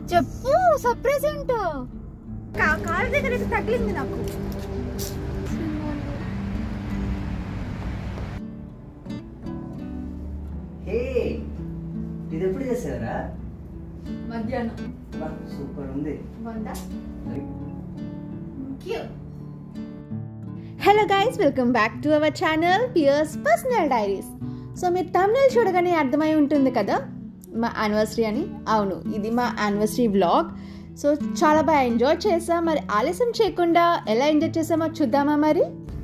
చెప్పు సర్ప్రైజ్ ఏంటో కార్ దగ్గర అయితే తగిలింది నాకు హే ఇది ఎప్పుడు చేసావరా మధ్యాహ్నం సూపర్ ఉంది బాగుందా hello guys welcome back to our channel PS personal diaries so మీరు తమిళ చూడగానే అర్థమై ఉంటుంది కదా మా యానివర్సరీ అని అవును ఇది మా యానివర్సరీ వ్లాగ్ సో చాలా బాగా ఎంజాయ్ చేసాం మరి ఆలస్యం చేయకుండా ఎలా ఎంజాయ్ చేసామో చూద్దామా మరి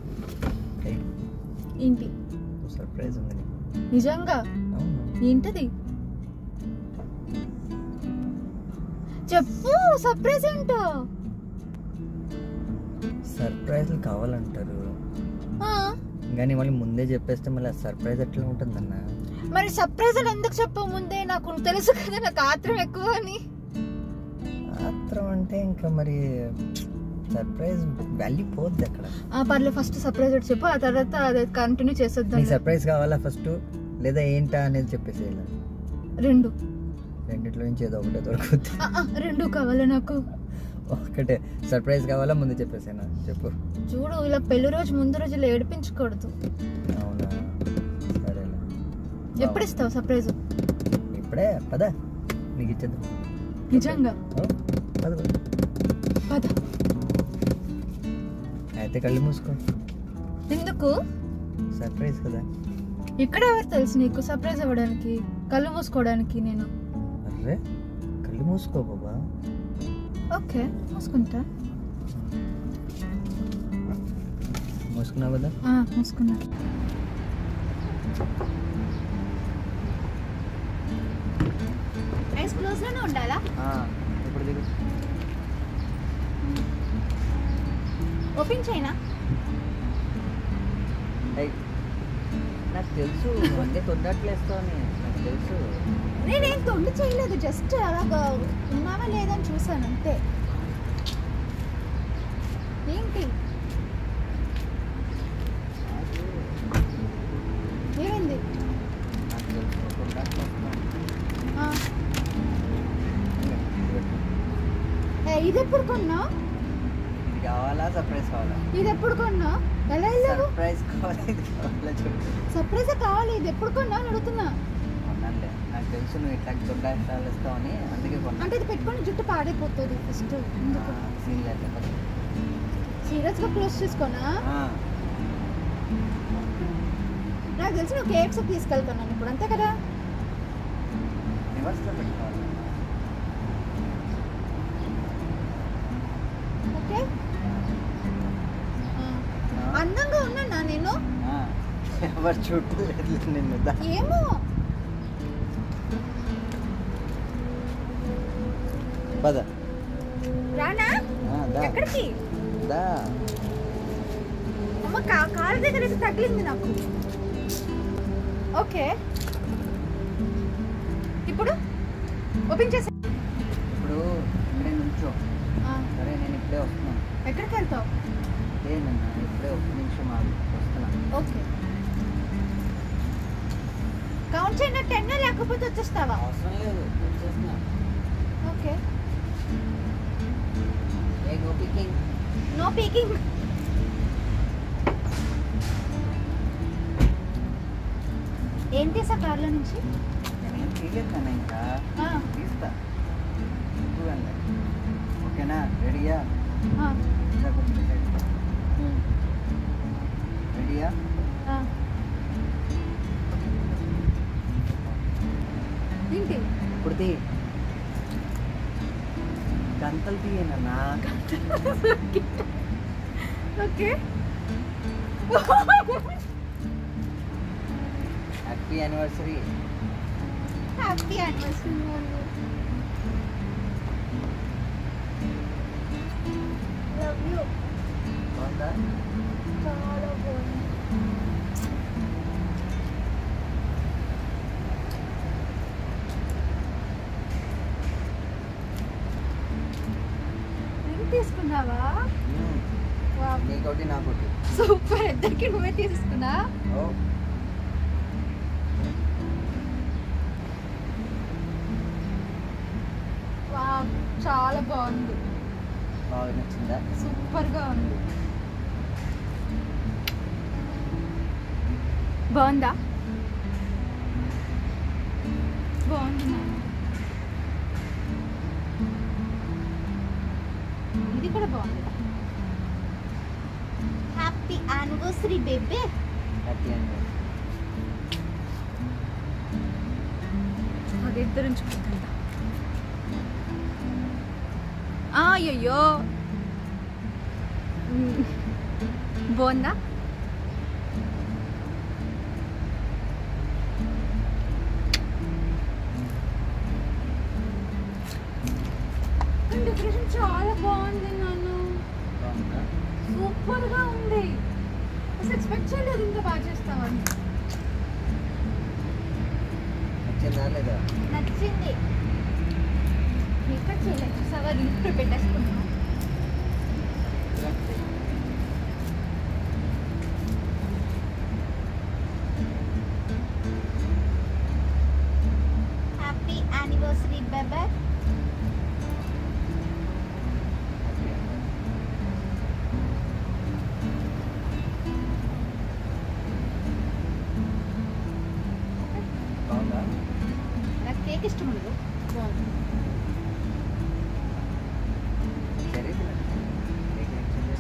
ఏంటి సర్ప్రైజ్ ఉంది నీకు. నిజంగా అవును ఏంటది చెప్పు సర్ప్రైజ్ ఏంటో సర్ప్రైజ్లు కావాలంటారు ఆ, కానీ మళ్ళీ ముందే చెప్పేస్తే మళ్ళీ సర్ప్రైజ్ ఎట్లా ఉంటుందన్న మరి సర్ప్రైజ్ అని ఎందుకు చెప్పవు ముందే నాకు తెలుసు కదా నాకు ఆత్రం ఎక్కువ అని ఆత్రం అంటే ఇంకా మరి సర్ప్రైజ్ వాల్యూ పోద్ది అక్కడ ఆ, పర్లేదు ఫస్ట్ సర్ప్రైజ్ ఒకటి చెప్పు ఆ తర్వాత అది కంటిన్యూ చేసేద్దాం నీకు సర్ప్రైజ్ కావాలా ఫస్ట్ లేదా ఏంటా అనేది చెప్పేసేయాలి రెండు రెండిట్లో నుంచి ఏదో ఒకటే దొరుకుద్ది ఆ, ఆ, రెండు కావాలి నాకు ఒకటే సర్ప్రైజ్ కావాలా ముందు చెప్పేసేనా చెప్పు చూడు ఇలా పెళ్లి రోజు ముందు రోజులు ఏడిపించకూడదు అవునా సరేలే ఎప్పుడు ఇస్తావు సర్ప్రైజ్ ఇప్పుడే పద నీకు ఇచ్చేద్దాం నిజంగా ఓ, పద పద. పద అయితే కళ్ళు మూసుకో ఎందుకు సర్ప్రైజ్ కదా ఇక్కడ ఎవరు తెలుసు నీకు సర్ప్రైజ్ ఇవ్వడానికి కళ్ళు మూసుకోవడానికి నేను అర్రే కళ్ళు మూసుకో బాబా ఓకే మూసుకుంటా మూసుకున్నావు కదా ఆ, మూసుకున్నా ఐస్ క్లోజ్ లోనే ఉండాలా ఇప్పుడు దిగు ఓపెన్ చేయనా ఏయ్, నాకు తెలుసు నువ్వు అన్నీ తొందరట్లేస్తావు అని నాకు తెలుసు నేనేం తొండి చేయలేదు జస్ట్ అలాగా ఉన్నావా లేదని చూసాను అంతే ఏంటి ఏమైంది నాకు తెలుసు నువ్వు తొందరట్లేస్తావు ఆ, ఏ, ఇది ఎప్పుడు కొన్నావు ఇది కావాలా సర్ప్రైజ్ కావాలా ఇది ఎప్పుడు కొన్నావు ఎలా వెళ్ళావు సర్ప్రైజ్ కావాలా ఇది కావాలా చెప్పు సర్ప్రైజ్ కావాలి ఇది ఎప్పుడు కొన్నావు అని అడుగుతున్నా కొన్నానులే నాకు తెలుసు నువ్వు ఇట్లా తొందరట్లేస్తావు అని అందుకే కొన్నా అంటే ఇది పెట్టుకొని జుట్టు పాడైపోతుంది ఫస్ట్ ఎందుకు సీన్ లేదు సీరియస్గా క్లోజ్ చేసుకోనా నాకు తెలిసి నువ్వు కేక్స్ తీసుకెళ్తున్నాను ఇప్పుడు అంతే కదా రివర్స్లో పెట్టుకోవాలి ఓకే ఆ. అందంగా ఉన్నానా నేను ఆ, ఎవరు చూడలేదు నిన్ను దా. ఏమో పద రానా ఆ, దా ఎక్కడికి దా అమ్మ కా కాలు దగ్గర అయితే తగిలింది నాకు ఓకే ఇప్పుడు ఓపెన్ చేసా ఇప్పుడు ఇక్కడే నుంచో సరే నేను ఇప్పుడే వస్తున్నాను ఎక్కడికి వెళ్తావు లేదన్నా ఇప్పుడే ఒక్క నిమిషం ఆగు వస్తున్నాను ఓకే కౌంట్ చేయన టెన్ లేకపోతే వచ్చేస్తావా అవసరం లేదు వచ్చేస్తున్నా ఓకే ఏ గో పికింగ్ నో పీకింగ్ ఏం తీసా కార్లో నుంచి నేనేం తీయలేదన్నా ఇంకా ఆ, తీస్తా చూడండి ఓకేనా రెడీయా ఆ, ఇంకా కొంచెం side. ఉమ్, రెడీయా ఆ. ఏంటి ఇప్పుడు తీ గంటలు తీయనన్నా okay happy anniversary happy anniversary love you బాగుందా చాలా బాగుంది రింగ్ తీసుకున్నావా మ్మ్. వావ్. నీకొకటి నాకొకటి సూపర్ ఇద్దరికి నువ్వే తీసుకున్నా ఓ వావ్ చాలా బాగుంది బాగా నచ్చిందా సూపర్గా ఉంది బాగుందా బాగుంది నాన్న. ఇది కూడా బాగుంది హ్యాపీ యానివర్సరీ బేబీ హ్యాపీ అండి అది ఇద్దరు ఉంచుకుంటుందా అయ్యయ్యో మ్, బాగుందా డెకరేషన్ చాలా బాగుంది నాన్న బాగుందా సూపర్గా ఉంది అసలు ఎక్స్పెక్ట్ చేయలేదు ఇంత బాగా చేస్తామని నచ్చిందా లేదా నచ్చింది ఇక్కడ చేయలేదు సవర్ ఇప్పుడు పెట్టేసుకున్నాం హ్యాపీ యానివర్సరీ బేబే హ్యాపీ అండి బాగుందా నాకు కేక్ ఇష్టం ఉండదు బాగుంది సరే కేక్ నచ్చింది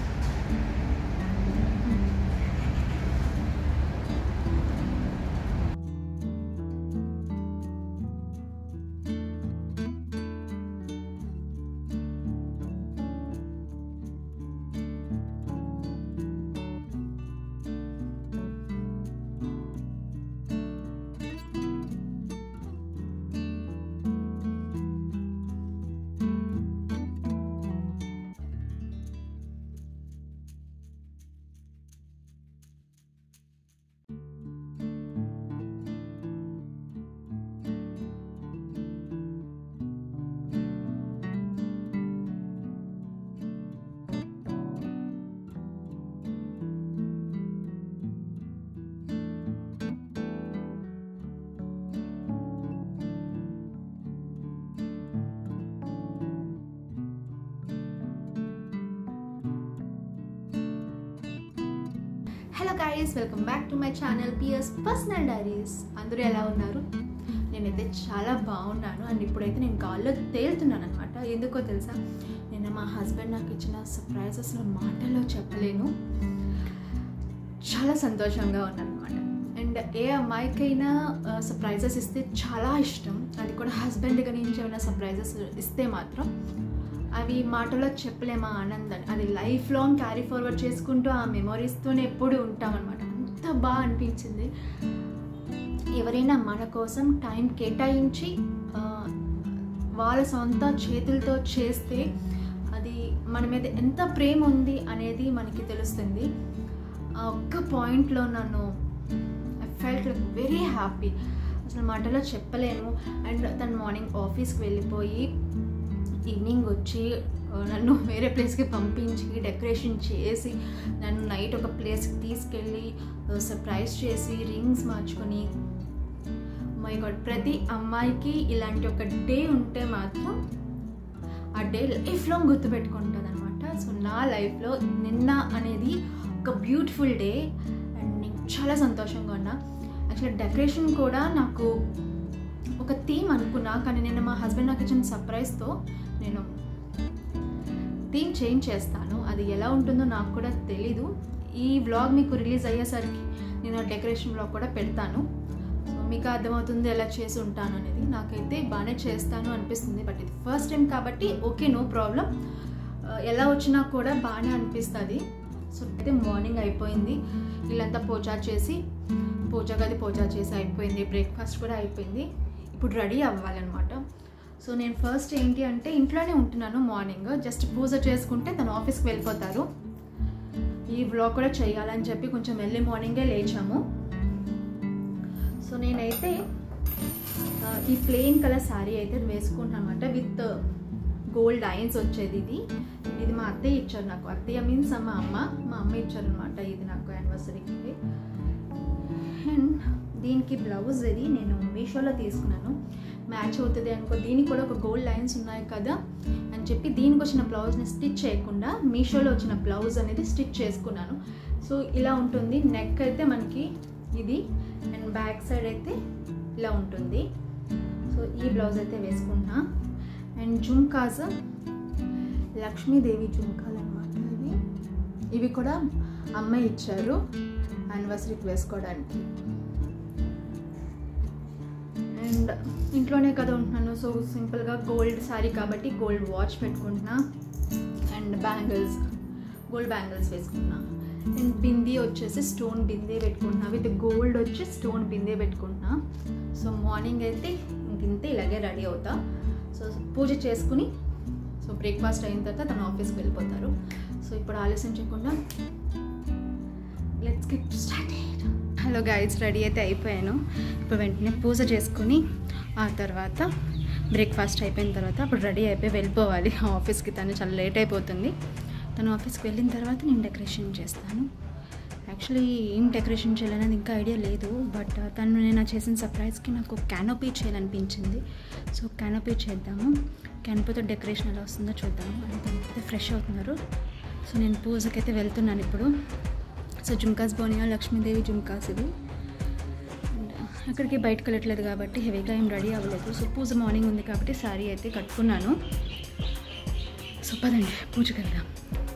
hello guys welcome back to my channel PS personal diaries అందరూ ఎలా ఉన్నారు నేనైతే చాలా బాగున్నాను అండ్ ఇప్పుడైతే నేను గాల్లో తేలుతున్నాను అనమాట ఎందుకో తెలుసా నేను మా హస్బెండ్ నాకు ఇచ్చిన సర్ప్రైజెస్ మాటల్లో చెప్పలేను చాలా సంతోషంగా ఉన్నాను అనమాట అండ్ ఏ అమ్మాయికైనా సర్ప్రైజెస్ ఇస్తే చాలా ఇష్టం అది కూడా హస్బెండ్గా నుంచి ఏమైనా సర్ప్రైజెస్ ఇస్తే మాత్రం అవి మాటలో చెప్పలేమా ఆనందాన్ని అది లైఫ్ లాంగ్ క్యారీ ఫార్వర్డ్ చేసుకుంటూ ఆ మెమొరీస్తోనే ఎప్పుడు ఉంటామన్నమాట అంత బాగా అనిపించింది ఎవరైనా మన కోసం టైం కేటాయించి ఆ, వాళ్ళ సొంత చేతులతో చేస్తే అది మన మీద ఎంత ప్రేమ ఉంది అనేది మనకి తెలుస్తుంది ఆ ఒక్క పాయింట్లో నన్ను I felt like very happy అసలు మాటలో చెప్పలేను అండ్ తను మార్నింగ్ ఆఫీస్కి వెళ్ళిపోయి ఈవినింగ్ వచ్చి ఆ, నన్ను వేరే ప్లేస్కి పంపించి డెకరేషన్ చేసి నన్ను నైట్ ఒక ప్లేస్కి తీసుకెళ్ళి సర్ప్రైజ్ చేసి రింగ్స్ మార్చుకొని మై గాడ్ ప్రతి అమ్మాయికి ఇలాంటి ఒక డే ఉంటే మాత్రం ఆ డే లైఫ్ లాంగ్ గుర్తుపెట్టుకుంటుంది అనమాట సో నా లైఫ్లో నిన్న అనేది ఒక బ్యూటిఫుల్ డే అండ్ నేను చాలా సంతోషంగా ఉన్నా యాక్చువల్లీ డెకరేషన్ కూడా నాకు ఒక థీమ్ అనుకున్నా కానీ నేను మా హస్బెండ్ నాకు ఇచ్చిన సర్ప్రైజ్తో నేను థీమ్ చేంజ్ చేస్తాను అది ఎలా ఉంటుందో నాకు కూడా తెలీదు ఈ వ్లాగ్ మీకు రిలీజ్ అయ్యేసరికి నేను ఆ డెకరేషన్ వ్లాగ్ కూడా పెడతాను సో మీకు అర్థమవుతుంది ఎలా చేసి ఉంటాను అనేది నాకైతే బాగానే చేస్తాను అనిపిస్తుంది బట్ ఇది ఫస్ట్ టైం కాబట్టి ఓకే నో ప్రాబ్లం ఎలా వచ్చినా కూడా బాగానే అనిపిస్తుంది సో అయితే మార్నింగ్ అయిపోయింది వీళ్ళంతా పూజ చేసి పూజ గది పూజ చేసి అయిపోయింది బ్రేక్ఫాస్ట్ కూడా అయిపోయింది ఇప్పుడు రెడీ అవ్వాలన్నమాట సో నేను ఫస్ట్ ఏంటి అంటే ఇంట్లోనే ఉంటున్నాను మార్నింగ్ జస్ట్ పూజ చేసుకుంటే తను ఆఫీస్కి వెళ్ళిపోతారు ఈ వ్లాగ్ కూడా చేయాలని చెప్పి కొంచెం ఎర్లీ మార్నింగే లేచాము సో నేనైతే ఆ, ఈ ప్లెయిన్ కలర్ శారీ అయితే వేసుకుంటాను అనమాట విత్ గోల్డ్ ఐన్స్ వచ్చేది ఇది ఇది మా అత్తయ్య ఇచ్చారు నాకు అత్తయ్య మీన్స్ మా అమ్మ మా అమ్మ ఇచ్చారు అనమాట ఇది నాకు యానివర్సరీకి అండ్ దీనికి బ్లౌజ్ ఇది నేను మీషోలో తీసుకున్నాను మ్యాచ్ అవుతుంది అనుకో దీనికి కూడా ఒక గోల్డ్ లైన్స్ ఉన్నాయి కదా అని చెప్పి దీనికి వచ్చిన బ్లౌజ్ని స్టిచ్ చేయకుండా మీషోలో వచ్చిన బ్లౌజ్ అనేది స్టిచ్ చేసుకున్నాను సో ఇలా ఉంటుంది నెక్ అయితే మనకి ఇది అండ్ బ్యాక్ సైడ్ అయితే ఇలా ఉంటుంది సో ఈ బ్లౌజ్ అయితే వేసుకుంటున్నా అండ్ జుమ్కాస్ లక్ష్మీదేవి జుమ్కాలు అనమాట ఇవి ఇవి కూడా అమ్మాయి ఇచ్చారు యానివర్సరీకి వేసుకోవడానికి అండ్ ఇంట్లోనే కదా ఉంటున్నాను సో సింపుల్గా గోల్డ్ శారీ కాబట్టి గోల్డ్ వాచ్ పెట్టుకుంటున్నా అండ్ బ్యాంగిల్స్ గోల్డ్ బ్యాంగిల్స్ వేసుకుంటున్నా అండ్ బిందీ వచ్చేసి స్టోన్ బిందే పెట్టుకుంటున్నా విత్ గోల్డ్ వచ్చి స్టోన్ బిందే పెట్టుకుంటున్నా సో మార్నింగ్ అయితే ఇంకింతే ఇలాగే రెడీ అవుతా సో పూజ చేసుకుని సో బ్రేక్ఫాస్ట్ అయిన తర్వాత తన ఆఫీస్కి వెళ్ళిపోతారు సో ఇప్పుడు ఆలస్యం చేయకుండా let's get started hello guys ready అయితే అయిపోయాను ఇప్పుడు వెంటనే పూజ చేసుకుని ఆ తర్వాత బ్రేక్ఫాస్ట్ అయిపోయిన తర్వాత అప్పుడు రెడీ అయిపోయి వెళ్ళిపోవాలి ఆఫీస్కి తను చాలా లేట్ అయిపోతుంది తను ఆఫీస్కి వెళ్ళిన తర్వాత నేను డెకరేషన్ చేస్తాను యాక్చువల్లీ ఏం డెకరేషన్ చేయాలనేది ఇంకా ఐడియా లేదు బట్ తను నేను చేసిన సర్ప్రైజ్కి నాకు క్యానోపీ చేయాలనిపించింది సో క్యానోపీ చేద్దాము క్యానోపీతో డెకరేషన్ ఎలా వస్తుందో చూద్దాము అని తనకైతే ఫ్రెష్ అవుతున్నారు సో నేను పూజకి అయితే వెళ్తున్నాను ఇప్పుడు సో జుమ్కాస్ బోనియా లక్ష్మీదేవి జుమ్కాస్ ఇవి అండ్ అక్కడికి బయటకు వెళ్ళట్లేదు కాబట్టి హెవీగా ఏం రెడీ అవ్వలేదు సో పూజ మార్నింగ్ ఉంది కాబట్టి శారీ అయితే కట్టుకున్నాను సో పదండి పూజకి వెళ్దాం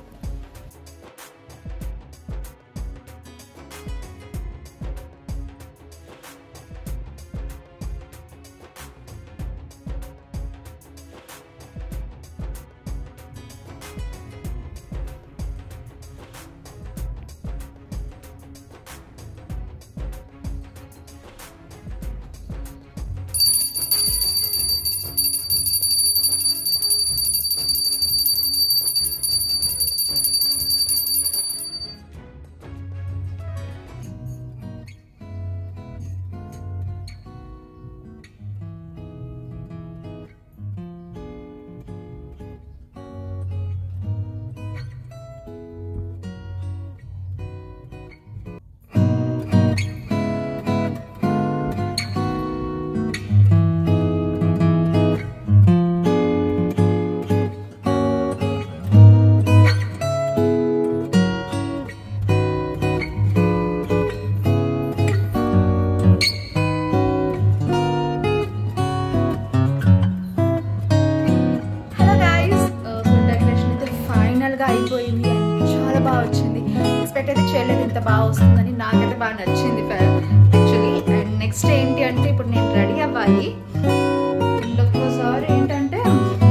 హలో గాయస్ సో డెకరేషన్ అయితే ఫైనల్గా అయిపోయింది and చాలా బాగా వచ్చింది ఎక్స్పెక్ట్ అయితే చేయలేదు ఇంత బాగా వస్తుందని నాకైతే బాగా నచ్చింది యాక్చువల్లీ అండ్ నెక్స్ట్ ఏంటి అంటే ఇప్పుడు నేను రెడీ అవ్వాలి అండ్ ఒక్కసారి ఏంటంటే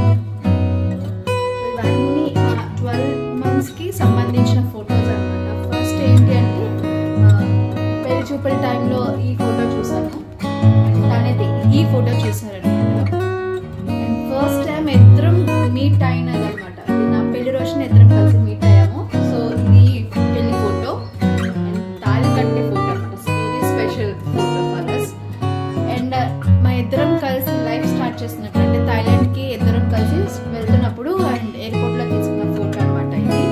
ఇవన్నీ ట్వెల్వ్ మంత్స్కి సంబంధించిన ఫొటోస్ అనమాట ఫస్ట్ ఏంటి అంటే ఆ, పెళ్లి చూపుల టైంలో ఈ ఫోటో చూసాను తనైతే ఈ ఫోటో చూసారనమాట అండ్ ఫస్ట్ టైం ఇద్దరం మీట్ అయినది అనమాట నా పెళ్లి రోజున ఇద్దరం కలిసి మీట్ అయ్యాము సో ఇది పెళ్లి ఫోటో అండ్ తాళి కట్టే ఫోటో అనమాట very special photo for us and మా ఇద్దరం కలిసి లైఫ్ స్టార్ట్ చేస్తున్నట్టు అంటే థాయిలాండ్కి ఇద్దరం కలిసి వెళ్తున్నప్పుడు అండ్ ఎయిర్పోర్ట్లో తీసుకున్న ఫోటో అనమాట ఇది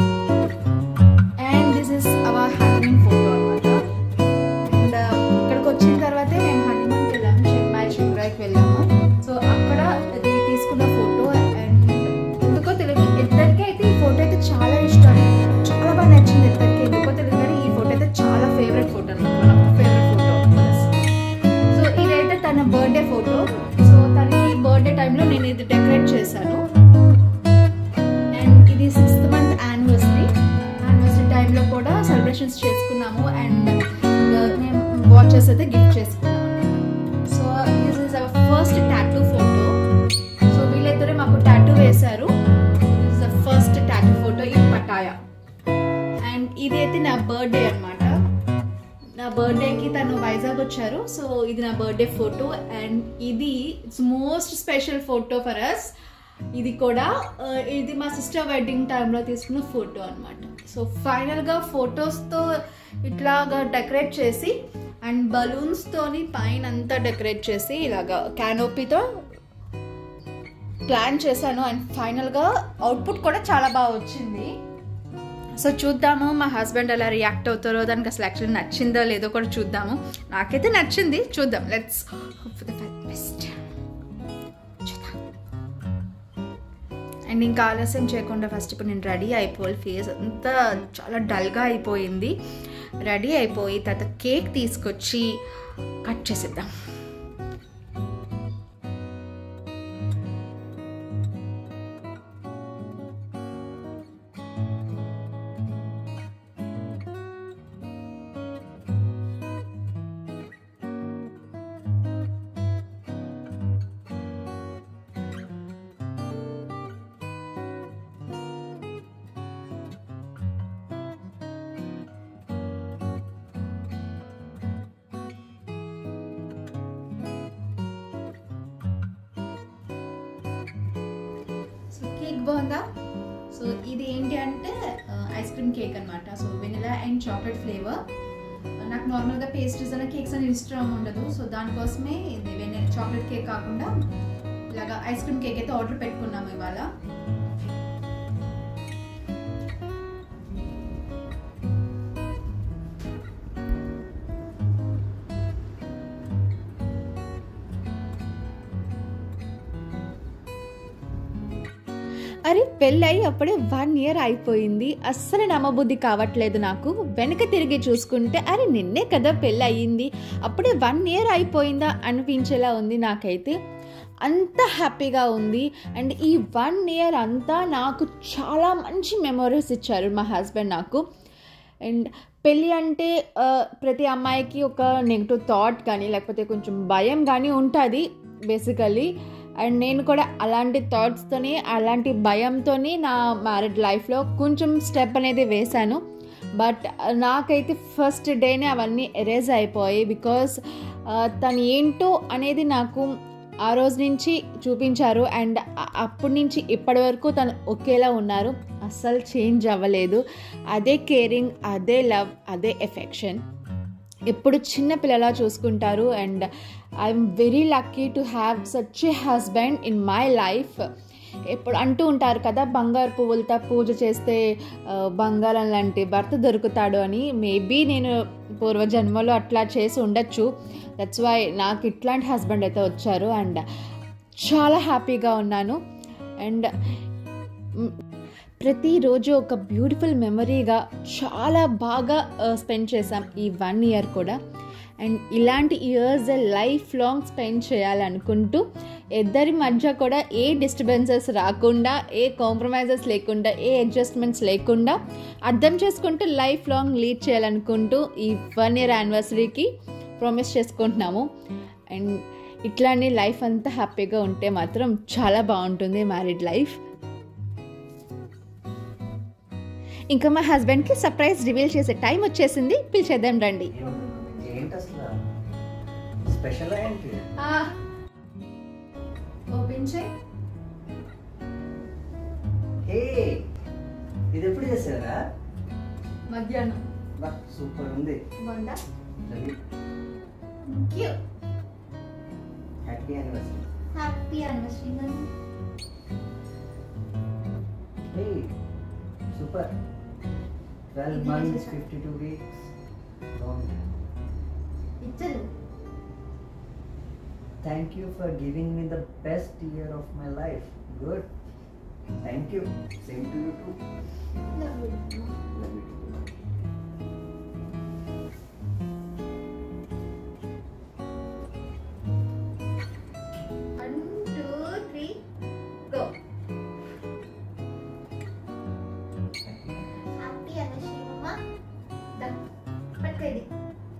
and this is our honeymoon photo అనమాట అండ్ ఇక్కడికి వచ్చిన తర్వాతే మేము హనీమూన్కి వెళ్ళాము చెన్నై చిమ్రాయికి వెళ్ళాము సో అక్కడ అది తీసుకున్న ఫోటో అండ్ ఎందుకో తెలియదు ఇద్దరికి అయితే ఈ ఫోటో అయితే చాలా ఇష్టం చాలా బాగా నచ్చింది ఇద్దరికి ఎందుకో తెలియదు కానీ ఈ ఫోటో అయితే చాలా ఫేవరెట్ ఫోటో అనమాట one of favourite photo so ఇదైతే తన బర్త్డే ఫోటో సో తనకి బర్త్డే టైంలో నేను ఇది డెకరేట్ చేశాను అండ్ ఇది సిక్స్త్ మంత్ యానివర్సరీ యానివర్సరీ టైంలో కూడా సెలబ్రేషన్స్ చేసుకున్నాము అండ్ మేము వాచెస్ అయితే గిఫ్ట్ చేసుకున్నాము so this is our first tattoo photo so వీళ్ళిద్దరే మాకు టాటూ వేశారు this the first tattoo photo in Pattaya and ఇది అయితే నా బర్త్డే అనమాట నా బర్త్డేకి తను వైజాగ్ వచ్చారు సో ఇది నా బర్త్డే ఫోటో అండ్ ఇది it's most special photo for us ఇది కూడా ఆ, ఇది మా సిస్టర్ వెడ్డింగ్ టైంలో తీసుకున్న ఫోటో అనమాట సో ఫైనల్గా ఫొటోస్తో ఇట్లాగా డెకరేట్ చేసి అండ్ బలూన్స్తోని పైన అంతా డెకరేట్ చేసి ఇలాగా క్యానోపీతో ప్లాన్ చేశాను అండ్ ఫైనల్గా అవుట్పుట్ కూడా చాలా బాగా వచ్చింది సో చూద్దాము మా హస్బెండ్ ఎలా రియాక్ట్ అవుతారో దానికి అసలు యాక్చువల్లీ నచ్చిందో లేదో కూడా చూద్దాము నాకైతే నచ్చింది చూద్దాం let's hope for the best and ఇంకా ఆలస్యం చేయకుండా ఫస్ట్ ఇప్పుడు నేను రెడీ అయిపోవాలి ఫేస్ అంతా చాలా డల్గా అయిపోయింది రెడీ అయిపోయి తర్వాత కేక్ తీసుకొచ్చి కట్ చేసేద్దాం సో కేక్ బాగుందా సో ఇది ఏంటి అంటే ఐస్ క్రీమ్ కేక్ అనమాట so vanilla and chocolate flavour నాకు నార్మల్గా పేస్ట్రీస్ అన్న కేక్స్ అని ఇష్టం ఉండదు సో దానికోసమే ఇది వెనిలా చాక్లెట్ కేక్ కాకుండా ఇలాగా ఐస్ క్రీమ్ కేక్ అయితే ఆర్డర్ పెట్టుకున్నాము ఇవాళ అరే పెళ్ళై అప్పుడే వన్ ఇయర్ అయిపోయింది అస్సలు నమ్మబుద్ధి కావట్లేదు నాకు వెనక తిరిగి చూసుకుంటే అరే నిన్నే కదా పెళ్ళి అయ్యింది అప్పుడే వన్ ఇయర్ అయిపోయిందా అనిపించేలా ఉంది నాకైతే అంత హ్యాపీగా ఉంది అండ్ ఈ వన్ ఇయర్ అంతా నాకు చాలా మంచి మెమొరీస్ ఇచ్చారు మా హస్బెండ్ నాకు అండ్ పెళ్ళి అంటే ఆ, ప్రతి అమ్మాయికి ఒక నెగిటివ్ థాట్ కానీ లేకపోతే కొంచెం భయం కానీ ఉంటుంది బేసికలీ అండ్ నేను కూడా అలాంటి థాట్స్తోని అలాంటి భయంతోని నా మ్యారీడ్ లైఫ్లో కొంచెం స్టెప్ అనేది వేశాను బట్ నాకైతే ఫస్ట్ డేనే అవన్నీ ఎరేజ్ అయిపోయాయి బికాస్ తను ఏంటో అనేది నాకు ఆ రోజు నుంచి చూపించారు అండ్ అప్పటి నుంచి ఇప్పటి వరకు తను ఒకేలా ఉన్నారు అస్సలు చేంజ్ అవ్వలేదు అదే కేరింగ్ అదే లవ్ అదే ఎఫెక్షన్ ఎప్పుడు చిన్న పిల్లలా చూసుకుంటారు and I'm very lucky to have such a husband in my life ఎప్పుడు అంటూ ఉంటారు కదా బంగారు పువ్వులతో పూజ చేస్తే ఆ, బంగారం లాంటి భర్త దొరుకుతాడు అని మేబీ నేను పూర్వజన్మలో అట్లా చేసి ఉండొచ్చు దట్స్ వై నాకు ఇట్లాంటి హస్బెండ్ అయితే వచ్చారు అండ్ చాలా హ్యాపీగా ఉన్నాను అండ్ ప్రతిరోజు ఒక బ్యూటిఫుల్ మెమరీగా చాలా బాగా స్పెండ్ చేసాం ఈ వన్ ఇయర్ కూడా అండ్ ఇలాంటి ఇయర్స్ లైఫ్ లాంగ్ స్పెండ్ చేయాలనుకుంటూ ఇద్దరి మధ్య కూడా ఏ డిస్టర్బెన్సెస్ రాకుండా ఏ కాంప్రమైజెస్ లేకుండా ఏ అడ్జస్ట్మెంట్స్ లేకుండా అర్థం చేసుకుంటూ లైఫ్ లాంగ్ లీడ్ చేయాలనుకుంటూ ఈ వన్ ఇయర్ యానివర్సరీకి ప్రామిస్ చేసుకుంటున్నాము అండ్ ఇట్లానే లైఫ్ అంతా హ్యాపీగా ఉంటే మాత్రం చాలా బాగుంటుంది మ్యారీడ్ లైఫ్ ఇంకా మా హస్బెండ్కి సర్ప్రైజ్ రివీల్ చేసే టైం వచ్చేసింది పిలిచేద్దాం రండి ఏంటి అసలు స్పెషల్ ఏంటి ఓపెన్ చేయి హే ఇది ఎప్పుడు చేసారా మధ్యాహ్నం బా సూపర్ ఉంది బాగుందా Ravi happy anniversary happy anniversary hey super twelve ఇది మంత్స్ చేసేసా. ఫిఫ్టీ టూ వీక్స్ బాగుంది ఇద్దరు thank you for giving me the best year of my life good thank you same to you too love you one two three go happy anniversary మమ్మ పట్టుకోది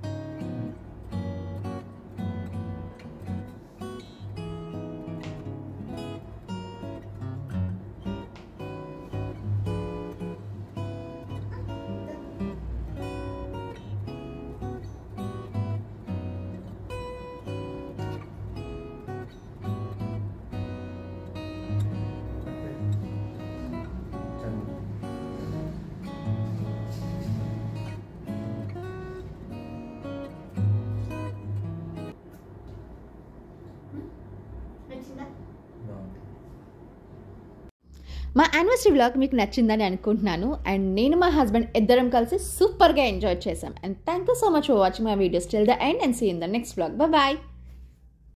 నచ్చిందా మా anniversary vlog మీకు నచ్చిందని అనుకుంటున్నాను and నేను మా హస్బెండ్ ఇద్దరం కలిసి సూపర్గా ఎంజాయ్ చేసాం and thank you so much for watching my videos till the end and see in the next vlog bye